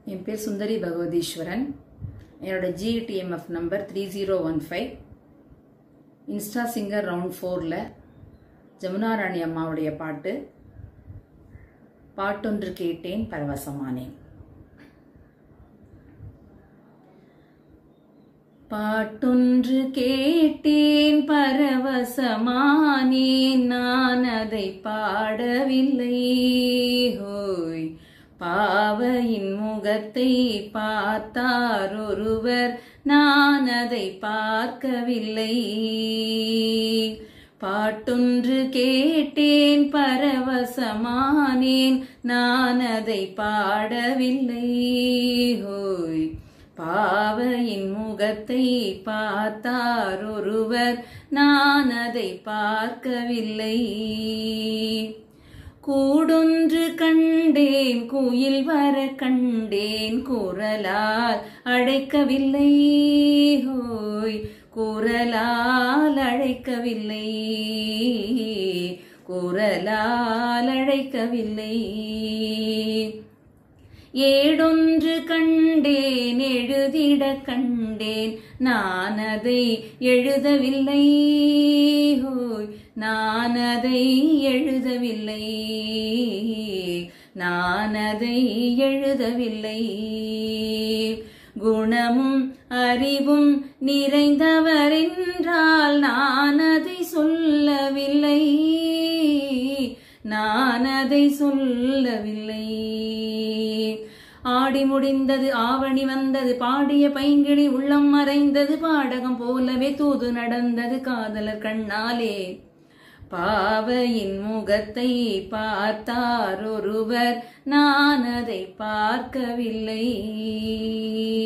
என் பேர் சுந்தரி பகவதீஸ்வரன் என்னோட GTMF number three zero one five Insta singer round ஃபோரில் ஜமுனா ராணி அம்மாவுடைய பாட்டு பாட்டொன்று கேட்டேன் பரவசமானேன் பாட்டொன்று கேட்டேன் பரவசமானேன் நான் அதை பாடவில்லை ஹோய் பாவையின் முகத்தை பார்த்தார் ஒருவர் நான் அதை பார்க்கவில்லை பாட்டொன்று கேட்டேன் பரவசமானேன் நான் அதை பாடவில்லை ஹோய் பாவையின் முகத்தை பார்த்தார் ஒருவர் நான் அதை பார்க்கவில்லை கூடொன்று கண்டேன் குயில் வர கண்டேன் குரலால் அழைக்கவில்லை ஹோய் குரலால் அழைக்கவில்லை குரலால் அழைக்கவில்லை ஏடொன்று கண்டேன் எழுதிட கண்டேன் நான் அதை எழுதவில்லை ஹோய் நான் அதை எழுதவில்லை நான் அதை எழுதவில்லை குணமும் அறிவும் நிறைந்தவர் என்றால் நான் அதை சொல்லவில்லை நான் அதை சொல்லவில்லை ஆடி முடிந்தது ஆவணி வந்தது பாடிய பைங்கிழி உள்ளம் மறைந்தது பாடகம் போலவே தூது நடந்தது காதலர் கண்ணாலே பாவையின் முகத்தை பார்த்தார் ஒருவர் நான் அதை பார்க்கவில்லை